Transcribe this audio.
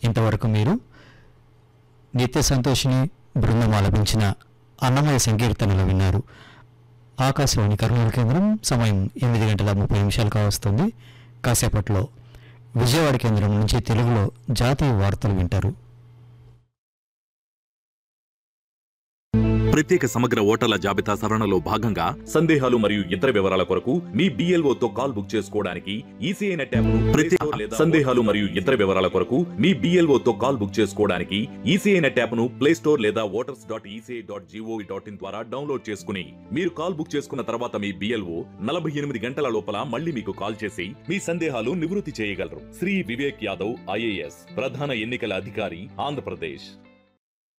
ఇంతవరకు మీరు నిత్య సంతోషిని బృందం ఆలపించిన అన్నమయ సంకీర్తనలు విన్నారు ఆకాశవాణి కర్నూలు కేంద్రం సమయం ఎనిమిది గంటల ముప్పై నిమిషాలు కావస్తుంది కాసేపట్లో విజయవాడ కేంద్రం నుంచి తెలుగులో జాతీయ వార్తలు వింటారు ప్రత్యేక సమగ్ర ఓటర్ల జాబితా సవరణలో భాగంగా సందేహాలు మరియు ఇతర వివరాల కొరకు మీ BLO తో కాల్ బుక్ చేసుకోవడానికి ఈసీఐ నెట్ యాప్ ప్రత్యేక సందేహాలు మరియు ఇతర వివరాల కొరకు మీ BLO తో కాల్ బుక్ చేసుకోవడానికి ఈసీఐ నెట్ యాప్ ను ప్లే స్టోర్ లేదా voters dot ECI dot gov dot in ద్వారా డౌన్లోడ్ చేసుకుని మీరు కాల్ బుక్ చేసుకున్న తర్వాత మీ బిఎల్ఓ నలభై ఎనిమిది గంటల లోపల మళ్ళీ మీకు కాల్ చేసి మీ సందేహాలు నివృత్తి చేయగలరు శ్రీ వివేక్ యాదవ్ ఐఏఎస్ ప్రధాన ఎన్నికల అధికారి ఆంధ్రప్రదేశ్